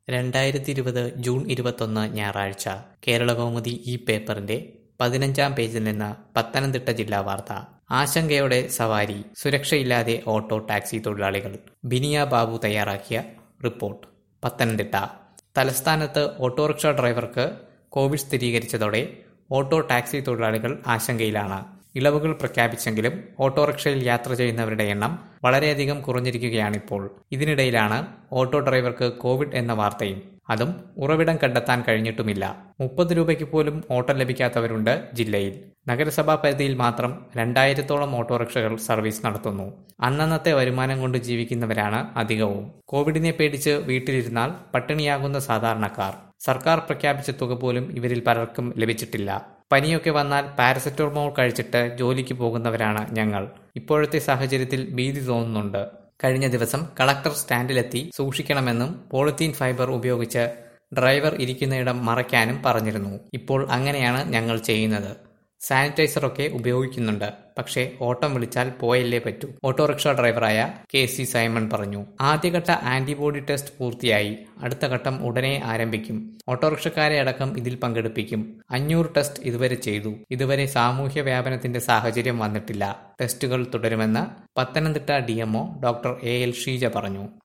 രണ്ടായിരത്തി ഇരുപത് ജൂൺ ഇരുപത്തൊന്ന് ഞായറാഴ്ച കേരളകൗമുദി ഈ പേപ്പറിന്റെ പതിനഞ്ചാം പേജിൽ നിന്ന് പത്തനംതിട്ട ജില്ലാ വാർത്ത ആശങ്കയോടെ സവാരി സുരക്ഷയില്ലാതെ ഓട്ടോ ടാക്സി തൊഴിലാളികൾ ബിനിയ ബാബു തയ്യാറാക്കിയ റിപ്പോർട്ട് പത്തനംതിട്ട തലസ്ഥാനത്ത് ഓട്ടോറിക്ഷ ഡ്രൈവർക്ക് കോവിഡ് സ്ഥിരീകരിച്ചതോടെ ഓട്ടോ ടാക്സി തൊഴിലാളികൾ ആശങ്കയിലാണ് ഇളവുകൾ പ്രഖ്യാപിച്ചെങ്കിലും ഓട്ടോറിക്ഷയിൽ യാത്ര ചെയ്യുന്നവരുടെ എണ്ണം വളരെയധികം കുറഞ്ഞിരിക്കുകയാണിപ്പോൾ ഇതിനിടയിലാണ് ഓട്ടോ ഡ്രൈവർക്ക് കോവിഡ് എന്ന വാർത്തയും അതും ഉറവിടം കണ്ടെത്താൻ കഴിഞ്ഞിട്ടുമില്ല മുപ്പത് രൂപയ്ക്ക് പോലും ഓട്ടം ലഭിക്കാത്തവരുണ്ട് ജില്ലയിൽ നഗരസഭാ പരിധിയിൽ മാത്രം രണ്ടായിരത്തോളം ഓട്ടോറിക്ഷകൾ സർവീസ് നടത്തുന്നു അന്നന്നത്തെ വരുമാനം കൊണ്ട് ജീവിക്കുന്നവരാണ് അധികവും കോവിഡിനെ പേടിച്ച് വീട്ടിലിരുന്നാൽ പട്ടിണിയാകുന്ന സാധാരണക്കാർ സർക്കാർ പ്രഖ്യാപിച്ച തുക പോലും ഇവരിൽ പലർക്കും ലഭിച്ചിട്ടില്ല പനിയൊക്കെ വന്നാൽ പാരസെറ്റമോൾ കഴിച്ചിട്ട് ജോലിക്ക് പോകുന്നവരാണ് ഞങ്ങൾ ഇപ്പോഴത്തെ സാഹചര്യത്തിൽ ഭീതി തോന്നുന്നുണ്ട് കഴിഞ്ഞ ദിവസം കളക്ടർ സ്റ്റാൻഡിലെത്തി സൂക്ഷിക്കണമെന്നും പോളിത്തീൻ ഫൈബർ ഉപയോഗിച്ച് ഡ്രൈവർ ഇരിക്കുന്നയിടം മറയ്ക്കാനും പറഞ്ഞിരുന്നു ഇപ്പോൾ അങ്ങനെയാണ് ഞങ്ങൾ ചെയ്യുന്നത് സാനിറ്റൈസറൊക്കെ ഉപയോഗിക്കുന്നുണ്ട് പക്ഷേ ഓട്ടം വിളിച്ചാൽ പോയല്ലേ പറ്റൂ ഓട്ടോറിക്ഷ ഡ്രൈവറായ കെ സി സൈമൺ പറഞ്ഞു ആദ്യഘട്ട ആന്റിബോഡി ടെസ്റ്റ് പൂർത്തിയായി അടുത്ത ഘട്ടം ഉടനെ ആരംഭിക്കും ഓട്ടോറിക്ഷക്കാരെ അടക്കം ഇതിൽ പങ്കെടുപ്പിക്കും അഞ്ഞൂറ് ടെസ്റ്റ് ഇതുവരെ ചെയ്തു ഇതുവരെ സാമൂഹ്യ വ്യാപനത്തിന്റെ സാഹചര്യം വന്നിട്ടില്ല ടെസ്റ്റുകൾ തുടരുമെന്ന് Pathanamthitta D M O doctor A L Sheeja പറഞ്ഞു